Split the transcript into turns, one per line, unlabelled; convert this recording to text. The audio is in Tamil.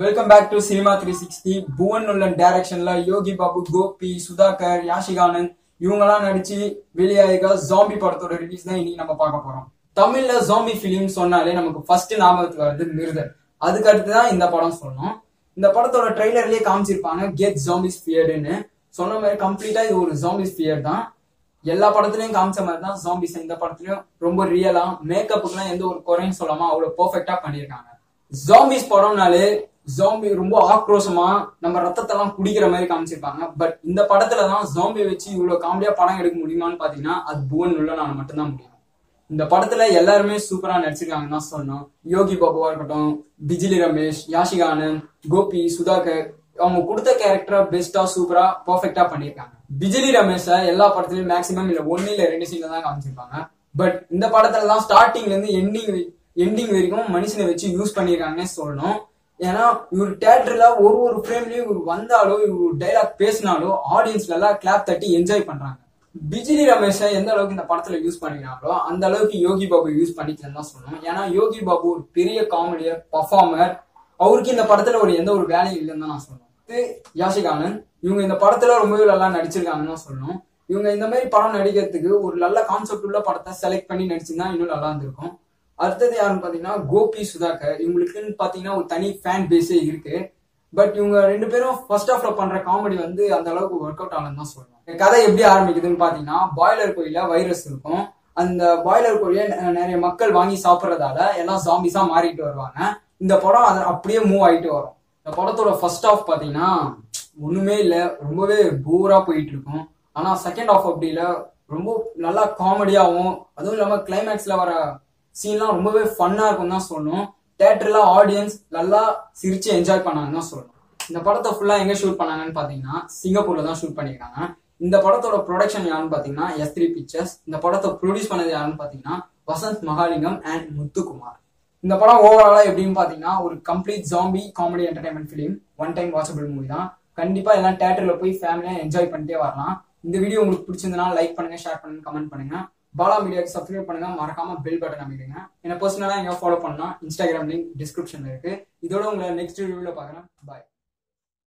welcome back to cinema three sixty Bhuvan Nullan டைரக்ஷன்ல யோகி பாபு கோபி சுதாகர் யாஷிகானந்த் இவங்கெல்லாம் நடிச்சு வெளியாயிருக்க ஜாம்பி படத்தோட ரிலீஸ் தான் இன்னைக்கு நம்ம பார்க்க போறோம் தமிழ்ல ஜாம்பி பிலிம் சொன்னாலே நமக்கு ஃபர்ஸ்ட் ஞாபகத்துக்கு வருது மிருதர் அதுக்கு அடுத்து தான் இந்த படம் சொன்னோம் இந்த படத்தோட ட்ரெய்லர்லயே காமிச்சிருப்பாங்க கெட் ஜாம்பிஸ் ஃபியர்டுன்னு சொன்ன மாதிரி கம்ப்ளீட்டா இது ஒரு ஜாம்பிஸ் ஃபியர் தான் எல்லா படத்துலயும் காமிச்ச மாதிரி தான் ஜாம்பிஸ் இந்த படத்துலயும் ரொம்ப ரியலா மேக்கப்புக்குலாம் எந்த ஒரு குறையும் சொல்லாம அவ்வளவு பெர்ஃபெக்டா பண்ணியிருக்காங்க ஜாம்பிஸ் படம்னாலே ஜாம்பி ரொம்ப ஆக்ரோஷமா நம்ம ரத்தத்தெல்லாம் குடிக்கிற மாதிரி காமிச்சிருப்பாங்க பட் இந்த படத்துல தான் ஜாம்பி வச்சு இவ்வளவு காமெடியா படம் எடுக்க முடியுமான்னு பாத்தீங்கன்னா அது புவன் உள்ள நான் மட்டும்தான் முடியும் இந்த படத்துல எல்லாருமே சூப்பரா நடிச்சிருக்காங்கன்னு தான் சொன்னோம் யோகி பாபுவா இருக்கட்டும் பிஜிலி ரமேஷ் யாஷிகா ஆனந்த் கோபி சுதாகர் அவங்க கொடுத்த கேரக்டரை பெஸ்டா சூப்பரா பெர்ஃபெக்டா பண்ணியிருக்காங்க பிஜிலி ரமேஷ எல்லா படத்துலயும் மேக்சிமம் இல்ல ஒன்னு இல்ல ரெண்டு சீன்ல தான் காமிச்சிருப்பாங்க பட் இந்த படத்துல தான் ஸ்டார்டிங்ல இருந்து எண்டிங் எண்டிங் வரைக்கும் மனுஷனை வச்சு யூஸ் பண்ணிருக்காங்கன்னே சொல்லணும் ஏன்னா இவர் தியேட்டர்ல ஒரு ஒரு ஃப்ரேம்லயும் இவர் வந்தாலோ இவர் டைலாக் பேசினாலோ ஆடியன்ஸ்ல எல்லாம் கிளாப் தட்டி என்ஜாய் பண்றாங்க பிஜிலி ரமேஷை எந்த அளவுக்கு இந்த படத்துல யூஸ் பண்ணிக்கிறாங்களோ அந்த அளவுக்கு யோகி பாபு யூஸ் பண்ணிக்கலன்னு தான் சொல்லணும் ஏன்னா யோகி பாபு ஒரு பெரிய காமெடியர் பர்ஃபார்மர் அவருக்கு இந்த படத்துல ஒரு எந்த ஒரு வேலையும் இல்லைன்னு தான் நான் சொல்லணும் இது யாஷிகானந்த் இவங்க இந்த படத்துல ரொம்பவே நல்லா நடிச்சிருக்காங்கன்னு தான் சொல்லணும் இவங்க இந்த மாதிரி படம் நடிக்கிறதுக்கு ஒரு நல்ல கான்செப்ட் உள்ள படத்தை செலக்ட் பண்ணி நடிச்சிருந்தா இன்னும் நல்லா இருந்திருக்கும் அடுத்தது யாருன்னு பாத்தீங்கன்னா கோபி சுதாகர் இவங்களுக்குன்னு பாத்தீங்கன்னா ஒரு தனி ஃபேன் பேஸே இருக்கு பட் இவங்க ரெண்டு பேரும் ஃபர்ஸ்ட் ஹாஃப்ல பண்ற காமெடி வந்து அந்த அளவுக்கு ஒர்க் அவுட் ஆகலன்னு தான் சொல்லணும் இந்த கதை எப்படி ஆரம்பிக்குதுன்னு பாத்தீங்கன்னா பாய்லர் கோயில வைரஸ் இருக்கும் அந்த பாய்லர் கோழிய ந- நிறைய மக்கள் வாங்கி சாப்பிடுறதால எல்லாம் ஜாம்பிஸா மாறிட்டு வருவாங்க இந்த படம் அது அப்படியே மூவ் ஆயிட்டு வரும் இந்த படத்தோட ஃபர்ஸ்ட் ஹாஃப் பாத்தீங்கன்னா ஒண்ணுமே இல்ல ரொம்பவே போரா போயிட்டு இருக்கும் ஆனா செகண்ட் ஹாஃப் அப்படி இல்ல ரொம்ப நல்லா காமெடியாவும் அதுவும் இல்லாம கிளைமேக்ஸ்ல வர சீன்லாம் ரொம்பவே ஃபன்னா இருக்கும் தான் சொல்லணும் தேட்டர்ல ஆடியன்ஸ் நல்லா சிரிச்சு என்ஜாய் பண்ணாங்கன்னு தான் சொல்லணும் இந்த படத்தை ஃபுல்லா எங்க ஷூட் பண்ணாங்கன்னு பாத்தீங்கன்னா சிங்கப்பூர்ல தான் ஷூட் பண்ணிருக்காங்க இந்த படத்தோட ப்ரொடக்ஷன் யாருன்னு பாத்தீங்கன்னா எஸ் த்ரீ பிக்சர்ஸ் இந்த படத்தை ப்ரொடியூஸ் பண்ணது யாருன்னு பாத்தீங்கன்னா வசந்த் மகாலிங்கம் அண்ட் முத்துக்குமார் இந்த படம் ஓவராலா எப்படின்னு பாத்தீங்கன்னா ஒரு complete zombie comedy entertainment film one time watchable movie தான் கண்டிப்பா எல்லாம் தேட்டர்ல போய் ஃபேமிலியா என்ஜாய் பண்ணிட்டே வரலாம் இந்த வீடியோ உங்களுக்கு பிடிச்சிருந்தனா லைக் பண்ணுங்க ஷேர் பண்ணுங்க கமெண்ட் பண்ணுங்க பாலா மீடியாக்கு சப்ஸ்கிரைப் பண்ணுங்க மறக்காம பெல் பட்டன் அமைடுங்க என்ன பர்சனலா எங்க ஃபாலோ பண்ணா இன்ஸ்டாகிராம் லிங்க் டிஸ்கிரிப்ஷன்ல இருக்கு இதோட உங்களை நெக்ஸ்ட் வீடியோல பாக்குறேன் பாய்